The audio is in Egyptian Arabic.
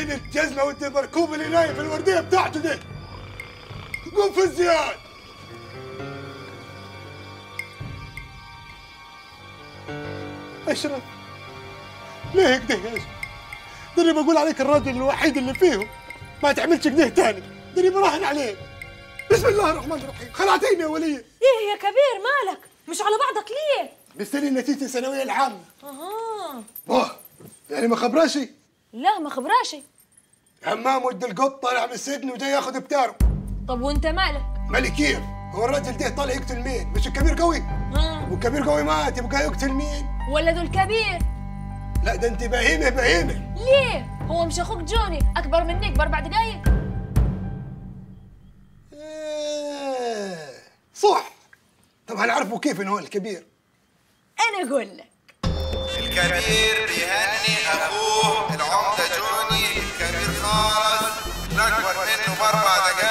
فين الجزمة وانت مركوب اللي نايم في الوردية بتاعته دي قوم في الزياد اشرف ليه كده يا اشرف ده اللي بقول عليك الراجل الوحيد اللي فيهم ما تعملش كده تاني ده اللي براهن عليك بسم الله الرحمن الرحيم خلعتيني يا وليه ايه يا كبير مالك مش على بعضك ليه مستني نتيجة الثانوية العامة اها واه يعني ما خبراشي لا ما خبراشي همام ود القط طالع من السجن وجاي ياخذ بتاره طب وانت مالك مالي كيف هو الراجل ده طالع يقتل مين مش الكبير قوي ها والكبير قوي مات يبقى يقتل مين ولد الكبير لا ده انت بهيمه بهيمه ليه هو مش اخوك جوني اكبر منك باربع دقايق آه، صح طب هنعرفه كيف انه هو الكبير انا اقول لك الكبير بيهني اخوه العمده جوني الكبير خالص الاكبر منه باربع دقائق